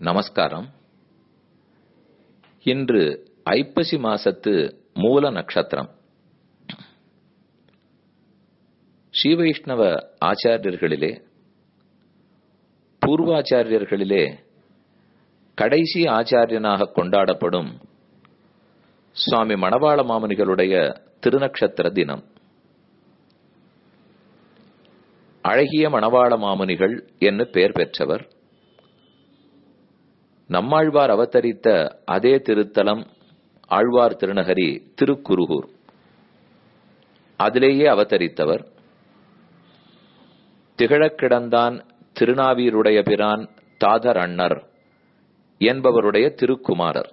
நமஸ்காரம் இன்று ஐப்பசி மாசத்து மூல நட்சத்திரம் ஸ்ரீவைஷ்ணவ ஆச்சாரியர்களிலே பூர்வாச்சாரியர்களிலே கடைசி ஆச்சாரியனாக கொண்டாடப்படும் சுவாமி மணவாள மாமுனிகளுடைய திருநக்ஷத்திர தினம் அழகிய மணவாள மாமுனிகள் என்று பெயர் பெற்றவர் நம்மாழ்வார் அவதரித்த அதே திருத்தலம் ஆழ்வார் திருநகரி திருக்குருகூர் அதிலேயே அவதரித்தவர் திகழக் கிடந்தான் திருநாவீருடைய பிரான் தாதர் அண்ணர் என்பவருடைய திருக்குமாரர்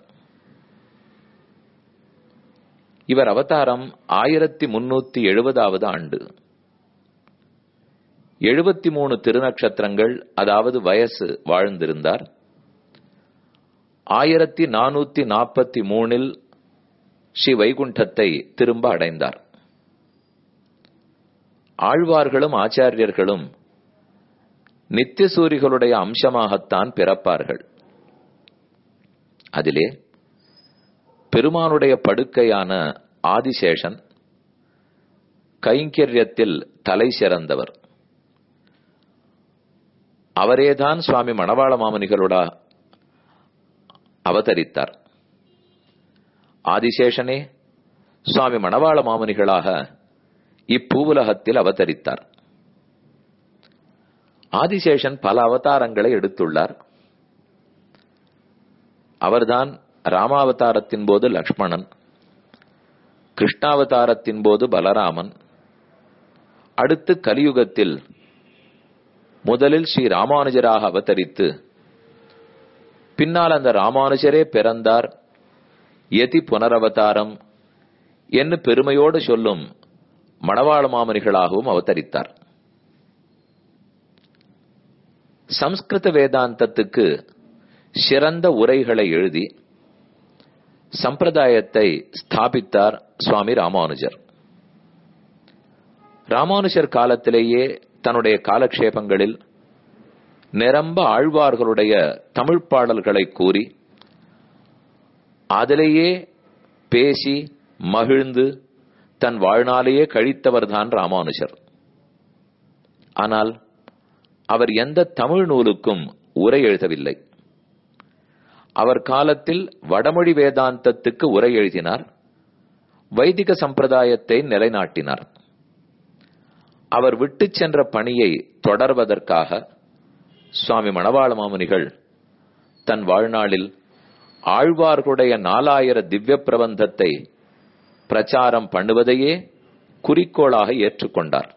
இவர் அவதாரம் ஆயிரத்தி முன்னூத்தி எழுபதாவது ஆண்டு எழுபத்தி மூணு திருநக்ஷத்திரங்கள் அதாவது வயசு வாழ்ந்திருந்தார் ஆயிரத்தி நானூத்தி நாற்பத்தி மூணில் ஸ்ரீ வைகுண்டத்தை திரும்ப அடைந்தார் ஆழ்வார்களும் ஆச்சாரியர்களும் நித்தியசூரிகளுடைய அம்சமாகத்தான் பிறப்பார்கள் அதிலே பெருமானுடைய படுக்கையான ஆதிசேஷன் கைங்கரியத்தில் தலை சிறந்தவர் அவரேதான் சுவாமி மணவாள மாமனிகளோட அவதரித்தார் ஆதிசேஷனே சுவாமி மணவாள மாமுனிகளாக இப்பூவுலகத்தில் அவதரித்தார் ஆதிசேஷன் பல அவதாரங்களை எடுத்துள்ளார் அவர்தான் ராமாவதாரத்தின் போது லக்ஷ்மணன் கிருஷ்ணாவதாரத்தின் போது பலராமன் அடுத்து கலியுகத்தில் முதலில் ஸ்ரீ ராமானுஜராக அவதரித்து பின்னால் அந்த ராமானுஜரே பிறந்தார் எதி புனரவதாரம் என்று பெருமையோடு சொல்லும் மணவாள மாமனிகளாகவும் அவதரித்தார் சம்ஸ்கிருத வேதாந்தத்துக்கு சிறந்த உரைகளை எழுதி சம்பிரதாயத்தை ஸ்தாபித்தார் சுவாமி ராமானுஜர் ராமானுஜர் காலத்திலேயே தன்னுடைய காலக்ஷேபங்களில் நிரம்ப ஆழ்வார்களுடைய தமிழ் பாடல்களை கூறி அதிலேயே பேசி மகிழ்ந்து தன் வாழ்நாளையே கழித்தவர்தான் ராமானுஜர் ஆனால் அவர் எந்த தமிழ் நூலுக்கும் உரை எழுதவில்லை அவர் காலத்தில் வடமொழி வேதாந்தத்துக்கு உரை எழுதினார் வைதிக சம்பிரதாயத்தை நிலைநாட்டினார் அவர் விட்டு சென்ற பணியை தொடர்வதற்காக சுவாமி மணவாள மாமுனிகள் தன் வாழ்நாளில் ஆழ்வார்களுடைய நாலாயிர திவ்ய பிரபந்தத்தை பிரச்சாரம் பண்ணுவதையே குறிக்கோளாக ஏற்றுக்கொண்டார்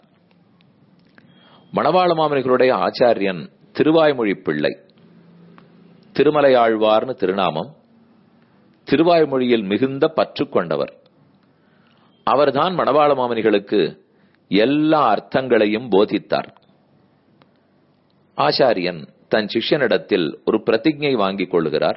மணவாள மாமுனிகளுடைய ஆச்சாரியன் திருவாய்மொழி பிள்ளை திருமலையாழ்வார்னு திருநாமம் திருவாய்மொழியில் மிகுந்த பற்று கொண்டவர் அவர்தான் மணவாள மாமனிகளுக்கு எல்லா அர்த்தங்களையும் போதித்தார் ஆச்சாரியன் தன் சிஷ்யனிடத்தில் ஒரு பிரதிஜை வாங்கிக் கொள்கிறார்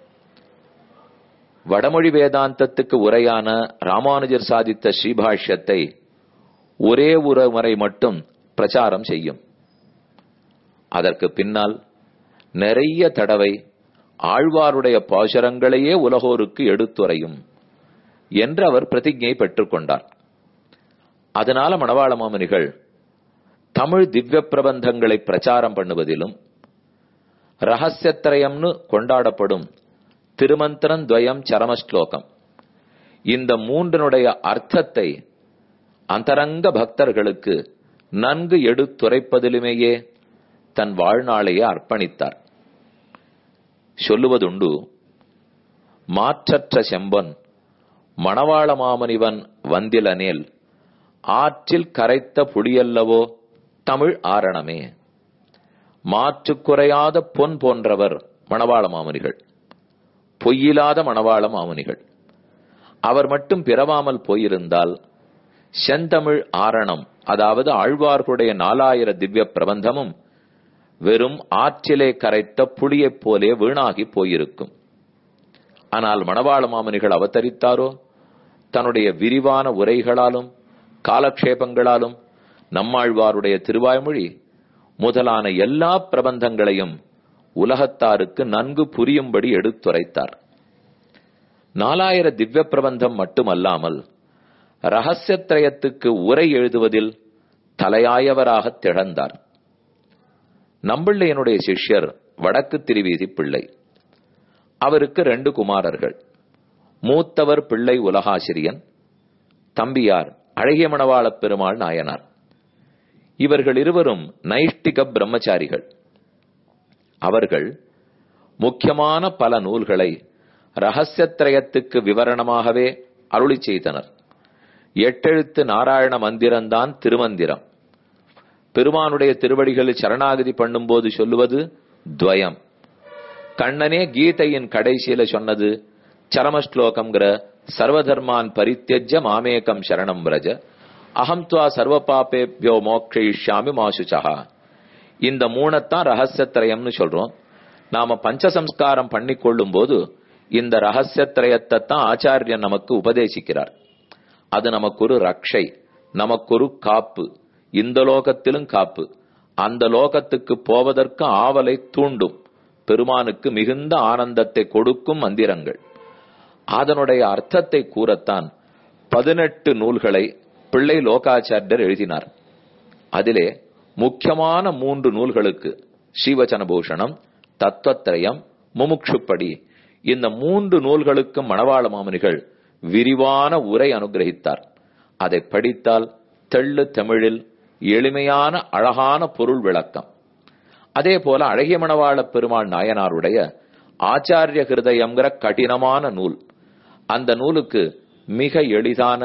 வடமொழி வேதாந்தத்துக்கு உரையான ராமானுஜர் சாதித்த ஸ்ரீபாஷ்யத்தை ஒரே ஒரு முறை மட்டும் பிரச்சாரம் செய்யும் அதற்கு பின்னால் நிறைய தடவை ஆழ்வாருடைய பாசுரங்களையே உலகோருக்கு எடுத்துரையும் என்று அவர் பிரதிஜை பெற்றுக்கொண்டார் அதனால மணவாள மாமனிகள் தமிழ் திவ்ய பிரபந்தங்களை பிரச்சாரம் பண்ணுவதிலும் ரகசியத்திரயம்னு கொண்டாடப்படும் திருமந்திரன் துவயம் சரமஸ்லோகம் இந்த மூன்றினுடைய அர்த்தத்தை அந்தரங்க பக்தர்களுக்கு நன்கு எடுத்துரைப்பதிலுமேயே தன் வாழ்நாளையே அர்ப்பணித்தார் சொல்லுவதுண்டு மாற்றற்ற செம்பன் மணவாள மாமனிவன் வந்திலனேல் ஆற்றில் கரைத்த புடியல்லவோ தமிழ் ஆரணமே மாற்று குறையாத பொன் போன்றவர் மணவாள மாமுனிகள் பொய்யிலாத மணவாள மாமுனிகள் அவர் மட்டும் பிறவாமல் போயிருந்தால் செந்தமிழ் ஆரணம் அதாவது ஆழ்வார்களுடைய நாலாயிர திவ்ய பிரபந்தமும் வெறும் ஆற்றிலே கரைத்த புளியைப் போலே வீணாகி போயிருக்கும் ஆனால் மணவாள மாமனிகள் அவதரித்தாரோ தன்னுடைய விரிவான உரைகளாலும் காலக்ஷேபங்களாலும் நம்மாழ்வாருடைய திருவாய்மொழி முதலான எல்லா பிரபந்தங்களையும் உலகத்தாருக்கு நன்கு புரியும்படி எடுத்துரைத்தார் நாலாயிர திவ்ய பிரபந்தம் மட்டுமல்லாமல் ரகசியத்திரயத்துக்கு உரை எழுதுவதில் தலையாயவராக திகழ்ந்தார் நம்பிள்ளையனுடைய சிஷ்யர் வடக்கு திருவீதி பிள்ளை அவருக்கு ரெண்டு குமாரர்கள் மூத்தவர் பிள்ளை உலகாசிரியன் தம்பியார் அழகிய மணவாளப் பெருமாள் நாயனார் இவர்கள் இருவரும் நைஷ்டிக பிரம்மச்சாரிகள் அவர்கள் முக்கியமான பல நூல்களை ரகசியத்திரயத்துக்கு விவரணமாகவே அருளி செய்தனர் எட்டெழுத்து நாராயண மந்திரம்தான் திருமந்திரம் பெருமானுடைய திருவடிகளில் சரணாகதி பண்ணும்போது சொல்லுவது துவயம் கண்ணனே கீதையின் கடைசியில சொன்னது சரமஸ்லோகம்ங்கிற சர்வதர்மான் பரித்தியஜ மாமேகம் சரணம் பிரஜ அகம் துவா சர்வ பாப்பேபியோ மோக்ஷயிஷ்யாமி மாசுச்சகா இந்த மூணத்தான் ரகசியத்திரயம்னு சொல்றோம் நாம பஞ்சசம்ஸ்காரம் பண்ணி கொள்ளும் போது இந்த ரகசியத்திரயத்தை தான் ஆச்சாரியன் நமக்கு உபதேசிக்கிறார் அது நமக்கு ஒரு ரக்ஷை நமக்கு ஒரு காப்பு இந்த லோகத்திலும் காப்பு அந்த லோகத்துக்கு போவதற்கு ஆவலை தூண்டும் பெருமானுக்கு மிகுந்த ஆனந்தத்தை கொடுக்கும் மந்திரங்கள் அதனுடைய அர்த்தத்தை கூறத்தான் பதினெட்டு நூல்களை பிள்ளை லோகாச்சாரியர் எழுதினார் அதிலே முக்கியமான மூன்று நூல்களுக்கு ஸ்ரீவச்சனபூஷணம் தத்துவத்திரயம் முமுட்சுப்படி இந்த மூன்று நூல்களுக்கும் மணவாள மாமனிகள் விரிவான உரை அனுகிரகித்தார் அதை படித்தால் தெள்ளு தமிழில் எளிமையான அழகான பொருள் விளக்கம் அதே போல அழகிய மணவாள பெருமாள் நாயனாருடைய ஆச்சாரிய ஹிருதயம்ங்கிற கடினமான நூல் அந்த நூலுக்கு மிக எளிதான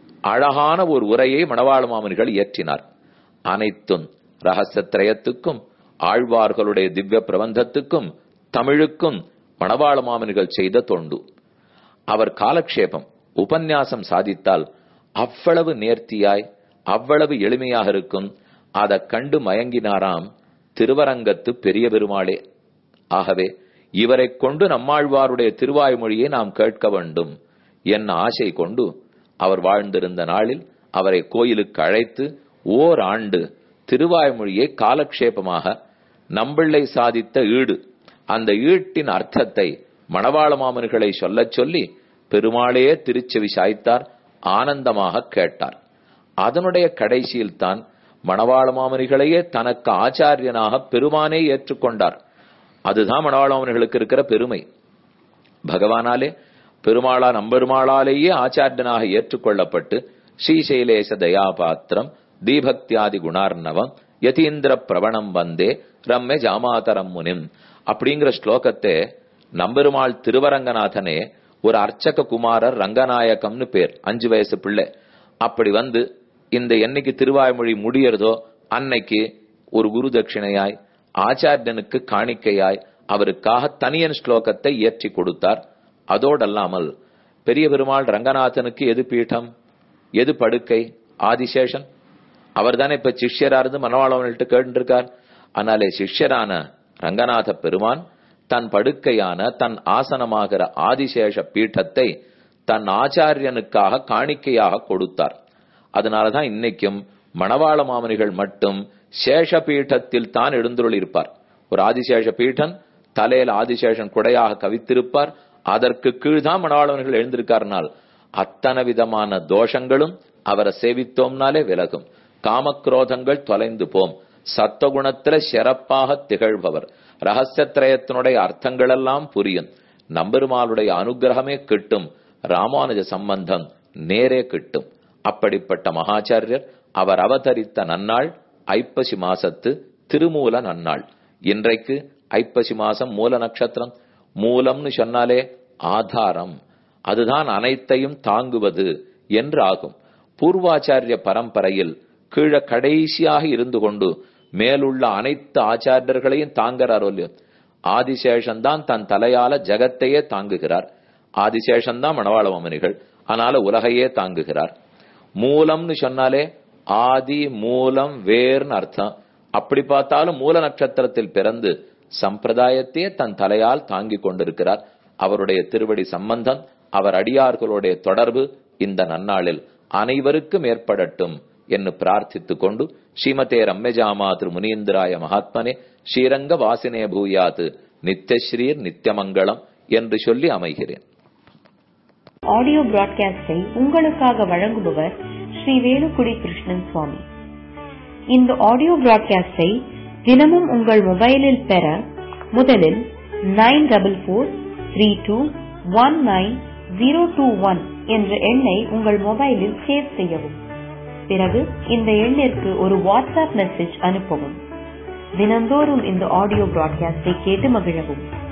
அழகான ஒரு உரையை மணவாள மாமனிகள் இயற்றினார் அனைத்தும் ரகசியத்திரயத்துக்கும் ஆழ்வார்களுடைய திவ்ய பிரபந்தத்துக்கும் தமிழுக்கும் மணவாள மாமனிகள் செய்த தொண்டு அவர் காலக்ஷேபம் உபன்யாசம் சாதித்தால் அவ்வளவு நேர்த்தியாய் அவ்வளவு எளிமையாக இருக்கும் அதை கண்டு மயங்கினாராம் திருவரங்கத்து பெரிய பெருமாளே ஆகவே இவரை கொண்டு நம்மாழ்வாருடைய திருவாய்மொழியை நாம் கேட்க வேண்டும் என்ன ஆசை கொண்டு அவர் வாழ்ந்திருந்த நாளில் அவரை கோயிலுக்கு அழைத்து ஓர் ஆண்டு திருவாய்மொழியை காலக்ஷேபமாக நம்பிள்ளை சாதித்த ஈடு அந்த ஈட்டின் அர்த்தத்தை மணவாள மாமன்களை சொல்லச் சொல்லி பெருமாளே திருச்செவி சாய்த்தார் ஆனந்தமாக கேட்டார் அதனுடைய கடைசியில் தான் மணவாள மாமனிகளையே தனக்கு ஆச்சாரியனாக பெருமானே ஏற்றுக்கொண்டார் அதுதான் மணவாள மாமனிகளுக்கு இருக்கிற பெருமை பகவானாலே பெருமாளா நம்பெருமாளாலேயே ஆச்சாரியனாக ஏற்றுக்கொள்ளப்பட்டு ஸ்ரீசைலேச தயாபாத்திரம் தீபக்தியாதி குணார்ணவம் யதீந்திர பிரவணம் வந்தே ரம்ய ஜாமாதரம் முனிம் அப்படிங்கிற ஸ்லோகத்தை நம்பெருமாள் திருவரங்கநாதனே ஒரு அர்ச்சக குமாரர் ரங்கநாயகம்னு பேர் அஞ்சு வயசு பிள்ளை அப்படி வந்து இந்த என்னைக்கு திருவாய்மொழி முடியறதோ அன்னைக்கு ஒரு குரு தட்சிணையாய் ஆச்சாரியனுக்கு காணிக்கையாய் அவருக்காக தனியன் ஸ்லோகத்தை இயற்றி கொடுத்தார் அதோடல்லாமல் பெரிய பெருமாள் ரங்கநாதனுக்கு எது பீഠம் எது படுக்கை ஆதிசேஷன் அவர் தானே இப்ப சிஷ்யரா இருந்து மனவாளவன்கிட்ட கேட்டு இருக்கார் ஆனாலே சிஷ்யரான ரங்கநாத பெருமான் தன் படுக்கையான தன் ஆசனமாகிற ஆதிசேஷ பீட்டத்தை தன் ஆச்சாரியனுக்காக காணிக்கையாக கொடுத்தார் அதனாலதான் இன்னைக்கும் மணவாள மாமனிகள் மட்டும் சேஷ பீட்டத்தில் தான் எழுந்துருள் இருப்பார் ஒரு ஆதிசேஷ பீட்டன் தலையில ஆதிசேஷன் குடையாக கவித்திருப்பார் அதற்கு கீழ்தான் மணவாளவர்கள் எழுந்திருக்காருனால் அத்தனை விதமான தோஷங்களும் அவரை சேவித்தோம்னாலே விலகும் காமக்ரோதங்கள் தொலைந்து போம் சத்துவகுணத்துல சிறப்பாக திகழ்பவர் ரகசியத்திரயத்தினுடைய அர்த்தங்கள் எல்லாம் புரியும் நம்பெருமாளுடைய அனுகிரகமே கிட்டும் ராமானுஜ சம்பந்தம் நேரே கிட்டும் அப்படிப்பட்ட மகாச்சாரியர் அவர் அவதரித்த நன்னாள் ஐப்பசி மாசத்து திருமூல நன்னாள் இன்றைக்கு ஐப்பசி மாசம் மூல நட்சத்திரம் மூலம்னு சொன்னாலே ஆதாரம் அதுதான் அனைத்தையும் தாங்குவது என்று ஆகும் பூர்வாச்சாரிய பரம்பரையில் கீழ கடைசியாக இருந்து கொண்டு மேலுள்ள அனைத்து ஆச்சாரியர்களையும் தாங்குறார் இல்லையோ ஆதிசேஷன் தான் தன் தலையால ஜகத்தையே தாங்குகிறார் ஆதிசேஷன் தான் மணவாள மமனிகள் ஆனால உலகையே தாங்குகிறார் மூலம்னு சொன்னாலே ஆதி மூலம் வேர்னு அர்த்தம் அப்படி பார்த்தாலும் மூல நட்சத்திரத்தில் பிறந்து சம்பிரதாயத்தையே தன் தலையால் தாங்கிக் கொண்டிருக்கிறார் அவருடைய திருவடி சம்பந்தம் அவர் அடியார்களுடைய தொடர்பு இந்த நன்னாளில் அனைவருக்கும் ஏற்படட்டும் என்று பிரார்த்தித்துக் கொண்டு ஸ்ரீமதே ரம்யஜாமா திரு முனீந்திராய மகாத்மனே ஸ்ரீரங்க வாசினே பூயாத் நித்யஸ்ரீர் நித்யமங்கலம் என்று சொல்லி அமைகிறேன் ஆடியோ பிராட்காஸ்டை உங்களுக்காக வழங்குபவர் ஸ்ரீ வேலுக்குடி கிருஷ்ணன் சுவாமி இந்த ஆடியோ பிராட்காஸ்டை தினமும் உங்கள் மொபைலில் பெற முதலில் nine double four three two one nine zero two one என்ற எண்ணை உங்கள் மொபைலில் சேவ் செய்யவும் பிறகு இந்த எண்ணிற்கு ஒரு வாட்ஸ்அப் மெசேஜ் அனுப்பவும் தினந்தோறும் இந்த ஆடியோ பிராட்காஸ்டை கேட்டு மகிழவும்